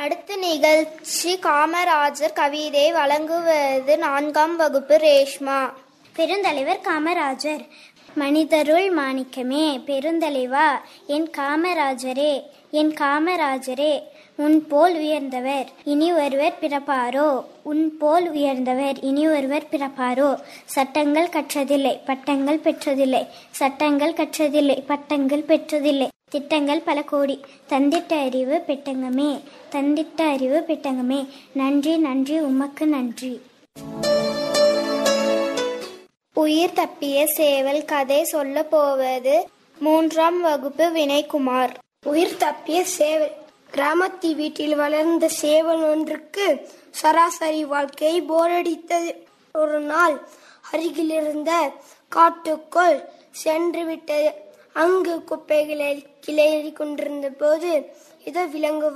அடுத்த நிகழ்ச்சி காமராஜர் கவிதை வழங்குவது நான்காம் வகுப்பு ரேஷ்மா பெருந்தலைவர் காமராஜர் மனிதருள் மாணிக்கமே பெருந்தலைவா என் காமராஜரே என் காமராஜரே உன் போல் உயர்ந்தவர் இனி ஒருவர் பிறப்பாரோ உன் போல் உயர்ந்தவர் இனி ஒருவர் பிறப்பாரோ சட்டங்கள் கற்றதில்லை பட்டங்கள் பெற்றதில்லை சட்டங்கள் கற்றதில்லை பட்டங்கள் பெற்றதில்லை திட்டங்கள் பல கோடி தந்திட்ட அறிவு பெட்டங்கமே தந்திட்ட அறிவு பெட்டங்கமே நன்றி நன்றி உமக்கு நன்றி உயிர் தப்பிய சேவல் கதை சொல்ல போவது மூன்றாம் வகுப்பு வினய்குமார் உயிர் தப்பிய சேவல் கிராமத்து வீட்டில் வளர்ந்த சேவல் ஒன்றுக்கு சராசரி வாழ்க்கை போரடித்தது ஒரு நாள் அருகில் இருந்த காட்டுக்குள் சென்று விட்டது அங்கு குப்பைகளை கிளறி கொண்டிருந்த போது இதோ விலங்கு